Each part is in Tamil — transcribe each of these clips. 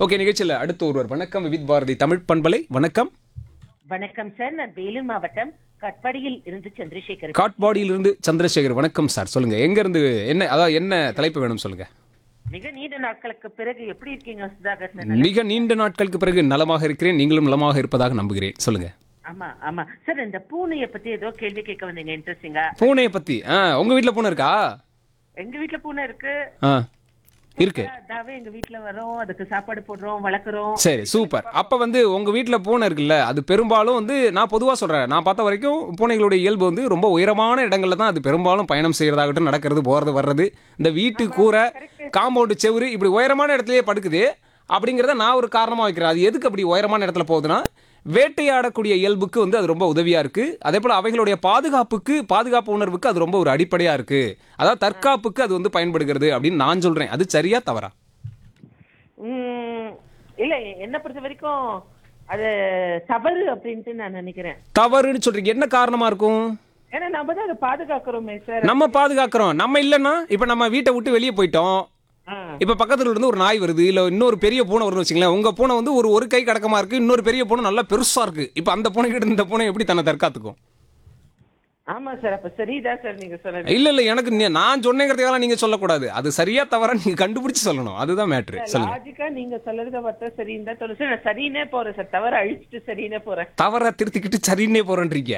ஓகே நிகழ்ச்சியில் அடுத்த ஒருவர் வணக்கம் விவித் பாரதி தமிழ் பண்பலை வணக்கம் வணக்கம் சார் நான் வேலூர் மாவட்டம் கட்பாடியில் இருந்து சந்திரசேகர் காட்பாடியிலிருந்து சந்திரசேகர் வணக்கம் சார் சொல்லுங்க எங்க இருந்து என்ன அதாவது என்ன தலைப்பு வேணும் சொல்லுங்க மிக நீண்ட நாட்களுக்கு பிறகு எப்படி இருக்கீங்க சுதாகர் சார் மிக நீண்ட நாட்களுக்கு பிறகு நலமாக இருக்கிறேன் நீங்களும் நலமாக இருப்பதாக நம்புகிறேன் சொல்லுங்க ஆமா ஆமா சார் இந்த பூனைய பத்தி ஏதோ கேள்வி கேட்க வந்தீங்க இன்ட்ரெஸ்டிங்கா பூனையை பத்தி ஆ உங்க வீட்ல பூனை இருக்கா எங்க வீட்ல பூனை இருக்கு ஆ இருக்கு அதாவே எங்க வீட்ல வரோம் அதுக்கு சாப்பாடு போடுறோம் வளர்க்குறோம் சரி சூப்பர் அப்ப வந்து உங்க வீட்ல பூனை இருக்குல்ல அது பெரும்பாலும் வந்து நான் பொதுவா சொல்றேன் நான் பார்த்த வரைக்கும் பூனைகளுடைய இயல்பு வந்து ரொம்ப உயரமான இடங்கள்ல தான் அது பெரும்பாலும் பயணம் செய்யறதாகட்டும் நடக்கிறது போறது வர்றது இந்த வீட்டு கூரை காம்பவுண்டு செவுரு இப்படி உயரமான இடத்துலயே படுக்குது அப்படிங்கிறத நான் ஒரு காரணமா வைக்கிறேன் அது எதுக்கு அப்படி உயரமான இடத்துல போகுதுன்னா வேட்டையாடக்கூடிய இயல்புக்கு வந்து அது ரொம்ப உதவியா இருக்கு அதே போல அவைகளுடைய பாதுகாப்புக்கு பாதுகாப்பு உணர்வுக்கு அது ரொம்ப ஒரு அடிப்படையா இருக்கு அதாவது தற்காப்புக்கு அது வந்து பயன்படுகிறது அப்படின்னு நான் சொல்றேன் அது சரியா தவறா உம், இல்ல என்ன பொறுத்த வரைக்கும் அது தவறு அப்படின்ட்டு நான் நினைக்கிறேன் தவறுன்னு சொல்றீங்க என்ன காரணமா இருக்கும் ஏன்னா நம்ம தான் அதை பாதுகாக்கிறோமே சார் நம்ம பாதுகாக்கிறோம் நம்ம இல்லைன்னா இப்ப நம்ம வீட்டை விட்டு வெளியே போயிட்டோம் ஆ. இப்ப பக்கத்துல இருந்து ஒரு நாய் வருது இல்ல இன்னொரு பெரிய பூனை வரும்னு வச்சுங்களேன் உங்க பூனை வந்து ஒரு ஒரு கை கடக்கமா இருக்கு இன்னொரு பெரிய பூனை நல்லா பெருசா இருக்கு இப்ப அந்த பூனை கிட்ட இந்த பூனை எப்படி தன்னை தற்காத்துக்கும் ஆமா சார் அப்ப சரிதான் சார் நீங்க சொல்றது இல்ல இல்ல எனக்கு நீ- நான் சொன்னேங்கிறதுக்காக நீங்க சொல்லக்கூடாது அது சரியா தவறா நீங்க கண்டுபிடிச்சு சொல்லணும் அதுதான் மேட்ரு சொல்லுங்க லாஜிக்கா நீங்க சொல்றத பார்த்தா சரின்னு தான் தோணுது சார் நான் சரின்னே போறேன் சார் தவற அழிச்சிட்டு சரின்னே போறேன் தவற திருத்திக்கிட்டு சரின்னே போறேன்றீங்க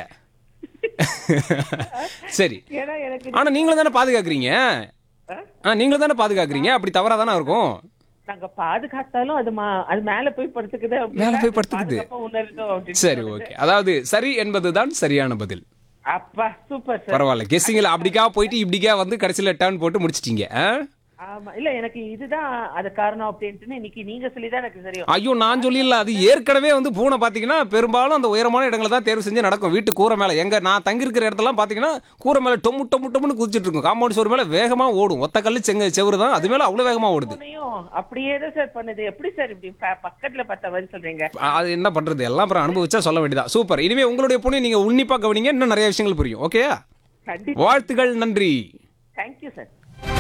சரி ஏன்னா எனக்கு ஆனா நீங்களும் தானே பாதுகாக்கிறீங்க ஆ? ஆ நீங்களும் தானே பாதுகாக்கிறீங்க அப்படி தவறா தானே இருக்கும் நாங்க பாதுகாத்தாலும் அது மா அது மேல போய் படுத்துக்குது அப்படின்னா மேல போய் அது படுத்துக்குது. பாதுகாப்பா உணருதோம் அப்படின்னு சரி ஓகே அதாவது சரி என்பதுதான் சரியான பதில் அப்பா சூப்பர் சார் பரவாயில்ல கெஸ்ஸிங்கில் அப்படிக்கா போயிட்டு இப்படிக்கா வந்து கடைசியில் டர்ன் போட்டு முடிச்சிட்டீங்க ஆ? ஆமா இல்ல எனக்கு இதுதான் அது காரணம் அப்படின்ட்டு இன்னைக்கு நீங்க சொல்லிதான் எனக்கு தெரியும் ஐயோ நான் சொல்லிடல அது ஏற்கனவே வந்து பூனை பார்த்தீங்கன்னா பெரும்பாலும் அந்த உயரமான இடங்களை தான் தேர்வு செஞ்சு நடக்கும் வீட்டு கூரை மேலே எங்க நான் தங்கியிருக்கிற இடத்துலலாம் பார்த்தீங்கன்னா கூரை மேலே டொம்மு டொம்மு டொம்முன்னு குதிச்சிட்டு இருக்கும் காம்பவுண்ட் சோறு மேலே வேகமாக ஓடும் ஒத்த கல்லு செங்க செவுரு தான் அது மேலே அவ்வளோ வேகமாக ஓடுது பூனையும் அப்படியே தான் சார் பண்ணுது எப்படி சார் இப்படி ப- பக்கத்துல பார்த்த மாதிரி சொல்றீங்க அது என்ன பண்றது எல்லாம் அப்புறம் அனுபவிச்சா சொல்ல வேண்டியதா சூப்பர் இனிமே உங்களுடைய பூனை நீங்க உன்னிப்பா கவனிங்க இன்னும் நிறைய விஷயங்கள் புரியும் ஓகேயா கண்டிப்பா வாழ்த்துகள் நன்றி தேங்க்யூ சார்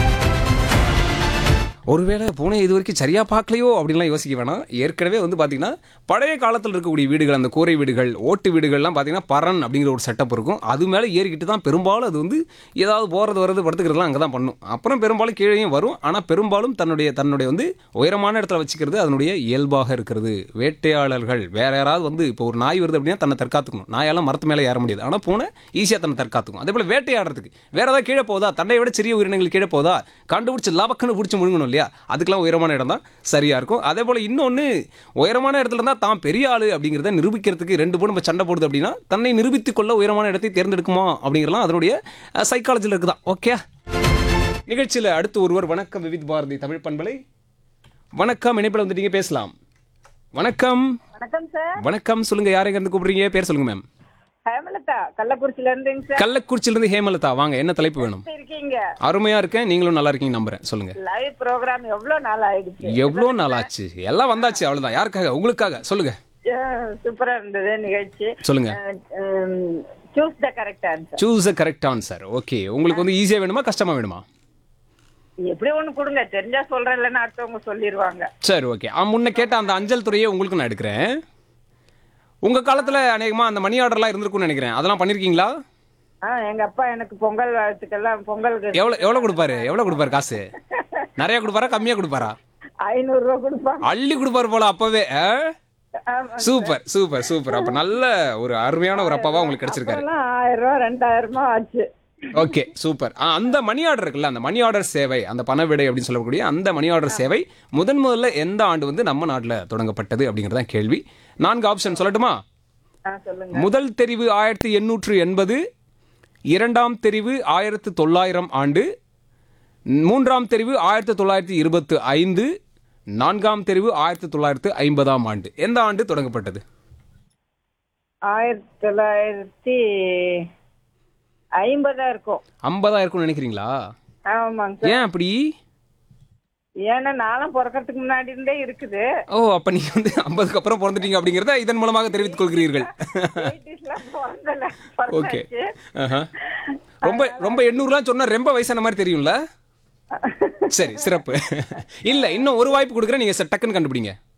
ஒருவேளை பூனை இது வரைக்கும் சரியா பார்க்கலையோ அப்படின்லாம் யோசிக்க வேணாம் ஏற்கனவே வந்து பார்த்தீங்கன்னா பழைய காலத்தில் இருக்கக்கூடிய வீடுகள் அந்த கூரை வீடுகள் ஓட்டு வீடுகள்லாம் பார்த்தீங்கன்னா பரன் அப்படிங்கிற ஒரு செட்டப் இருக்கும் அது மேலே ஏறிக்கிட்டு தான் பெரும்பாலும் அது வந்து ஏதாவது போகிறது வர்றது படுத்துக்கிறதுலாம் அங்கே தான் பண்ணும் அப்புறம் பெரும்பாலும் கீழேயும் வரும் ஆனால் பெரும்பாலும் தன்னுடைய தன்னுடைய வந்து உயரமான இடத்துல வச்சுக்கிறது அதனுடைய இயல்பாக இருக்கிறது வேட்டையாளர்கள் வேற யாராவது வந்து இப்போ ஒரு நாய் வருது அப்படின்னா தன்னை தற்காத்துக்கணும் நாயெல்லாம் மரத்து மேலே ஏற முடியாது ஆனால் பூனை ஈஸியாக தன்னை தற்காத்துக்கும் அதே போல் வேட்டையாடுறதுக்கு வேற ஏதாவது கீழே போதா தன்னை விட சிறிய உயிரினங்கள் கீழே போதா கண்டுபிடிச்சு லபக்குன்னு பிடிச்சி முழுங்கணும் இல்லையா அதுக்கெல்லாம் உயரமான இடம் தான் சரியா இருக்கும் அதே போல் இன்னொன்று உயரமான இடத்துல இருந்தால் தான் பெரிய ஆளு அப்படிங்கிறத நிரூபிக்கிறதுக்கு ரெண்டு பேரும் நம்ம சண்டை போடுது அப்படின்னா தன்னை நிரூபித்துக் கொள்ள உயரமான இடத்தை தேர்ந்தெடுக்குமா அப்படிங்கிறலாம் அதனுடைய சைக்காலஜியில் இருக்குதான் ஓகே நிகழ்ச்சியில் அடுத்து ஒருவர் வணக்கம் விவித் பாரதி தமிழ் பண்பலை வணக்கம் இணைப்பில் வந்துட்டீங்க பேசலாம் வணக்கம் வணக்கம் சார் வணக்கம் சொல்லுங்க யாரெங்க இருந்து கூப்பிடுறீங்க பேர் சொல்லுங்க மேம் ஹேமலதா கள்ளக்குறிச்சில இருந்துங்க சார் கள்ளக்குறிச்சியிலிருந்து ஹேமலதா வாங்க என்ன தலைப்பு வேணும் எப்படி இருக்கீங்க அருமையா இருக்கேன் நீங்களும் நல்லா இருக்கீங்க நம்புறேன் சொல்லுங்க லைவ் ப்ரோக்ராம் எவ்வளவு நாள் ஆயிடுச்சு எவ்வளோ நாள் ஆச்சு எல்லாம் வந்தாச்சு அவ்வளவுதான் யாருக்காக உங்களுக்காக சொல்லுங்க சூப்பரா இருந்தது நிகழ்ச்சி சொல்லுங்க choose the correct answer choose a correct answer okay உங்களுக்கு வந்து ஈஸியா வேணுமா கஷ்டமா வேணுமா எப்படி ஒண்ணு கொடுங்க தெரிஞ்சா சொல்றேன் இல்லைன்னா அடுத்தவங்க சொல்லிடுவாங்க சரி ஓகே ஆ முன்ன கேட்ட அந்த அஞ்சல் துறையை உங்களுக்கு நான் எடுக்கிறேன் உங்க காலத்துல அநேகமா அந்த மணி ஆர்டர்லாம் இருந்திருக்கும்னு நினைக்கிறேன் அதெல்லாம் பண்ணிருக்கீங்களா ஆ எங்க அப்பா எனக்கு பொங்கல் வாழ்த்துக்கெல்லாம் பொங்கலுக்கு எவ்வளவு எவ்வளவு கொடுப்பாரு எவ்வளவு கொடுப்பாரு காசு நிறைய கொடுப்பாரா கம்மியா கொடுப்பாரா ஐநூறு ரூபா கொடுப்பாங்க அள்ளி கொடுப்பாரு போல அப்பவே ஆ? ஆமா. சூப்பர் சூப்பர் சூப்பர் அப்ப நல்ல ஒரு அருமையான ஒரு அப்பாவா உங்களுக்கு கிடைச்சிருக்காரு அப்பெல்லாம் ஆயிரம் ரூபா ரெண்டாயிரமா ஆச்சு ஓகே சூப்பர் ஆ, அந்த மணி ஆர்டர் இருக்குல்ல அந்த மணி ஆர்டர் சேவை அந்த பணவிடை அப்படின்னு சொல்லக்கூடிய அந்த மணி ஆர்டர் சேவை முதன் முதல்ல எந்த ஆண்டு வந்து நம்ம நாட்டில் தொடங்கப்பட்டது அப்படிங்கிறது தான் கேள்வி நான்கு ஆப்ஷன் சொல்லட்டுமா ஆ சொல்லுங்க முதல் தெரிவு ஆயிரத்தி எண்ணூற்று எண்பது இரண்டாம் தெரிவு ஆயிரத்து தொள்ளாயிரம் ஆண்டு மூன்றாம் தெரிவு ஆயிரத்தி தொள்ளாயிரத்தி இருபத்து ஐந்து நான்காம் தெரிவு ஆயிரத்தி தொள்ளாயிரத்து ஐம்பதாம் ஆண்டு எந்த ஆண்டு தொடங்கப்பட்டது ஆயிரத்தி தொள்ளாயிரத்தி ஐம்பதா இருக்கும் ஐம்பதா இருக்கும்னு நினைக்கிறீங்களா ஆமாங்க சார் ஏன் அப்படி ஏன்னா நானும் பிறக்கறதுக்கு முன்னாடி இருந்தே இருக்குது ஓ அப்ப நீங்க வந்து ஐம்பதுக்கு அப்புறம் பிறந்துட்டீங்க அப்படிங்கறத இதன் மூலமாக தெரிவித்துக் கொள்கிறீர்கள் 80s ல பிறந்தல ஓகே பிறந்தாச்சு. ரொம்ப ரொம்ப எண்ணூறுலாம் சொன்னா ரொம்ப வயசான மாதிரி தெரியும்ல சரி சிறப்பு இல்ல இன்னும் ஒரு வாய்ப்பு கொடுக்குறேன் நீங்க ச- டக்குன்னு கண்டுபிடிங்க